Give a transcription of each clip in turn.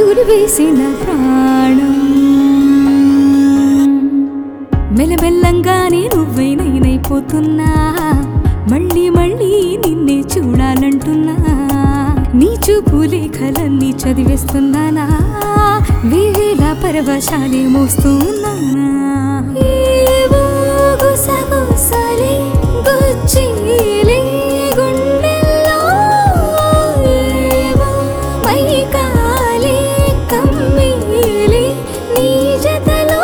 అడుగులు వేసిన ప్రాణం మెల్లమెల్లంగానే నువ్వై నేనైపోతున్నా మళ్ళీ మళ్ళీ నిన్నే చూడాలంటున్నా నీ చూపు లేఖలన్నీ చదివేస్తున్నానా వేవేల పరవశాలే మోస్తున్నానా ఏవో గుసగుసలే గుచ్చేలే గుండెల్లో ఏవో మైకాలే కమ్మేలే నీ జతలో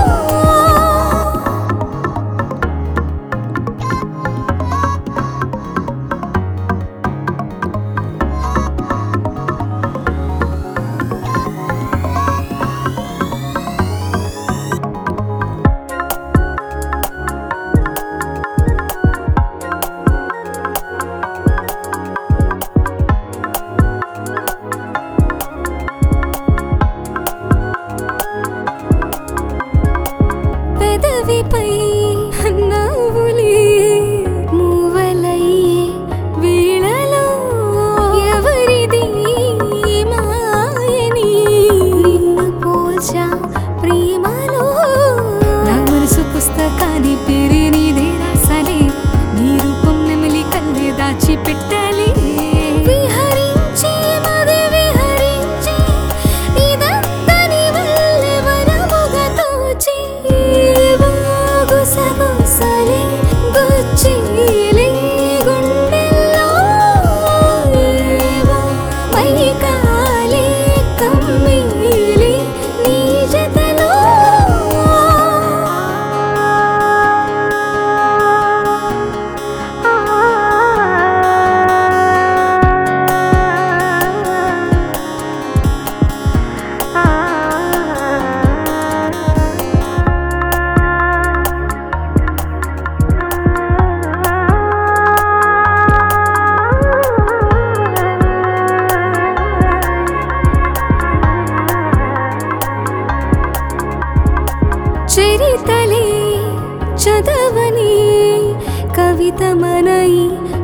పెదవిపై నవ్వులే మూవలయ్యే వీణలో ఎవరిది మాయని నిన్ను పోల్చా ప్రేమలో నా మనసు పుస్తకాన్ని పేరే నీదే రాసాలే నీ రూపం నెమలి కళ్ళే దాచి పెట్టాలి విహరించి మది విహరించి ఇదంతా నీ వల్లే వరముగా తోచి ఏవో గుసగుసలే గుచ్చేలే గుండెల్లో ఏవో మైకాలే కమ్మేలే నీ జతలో చరితలే చదవని కవిత మనై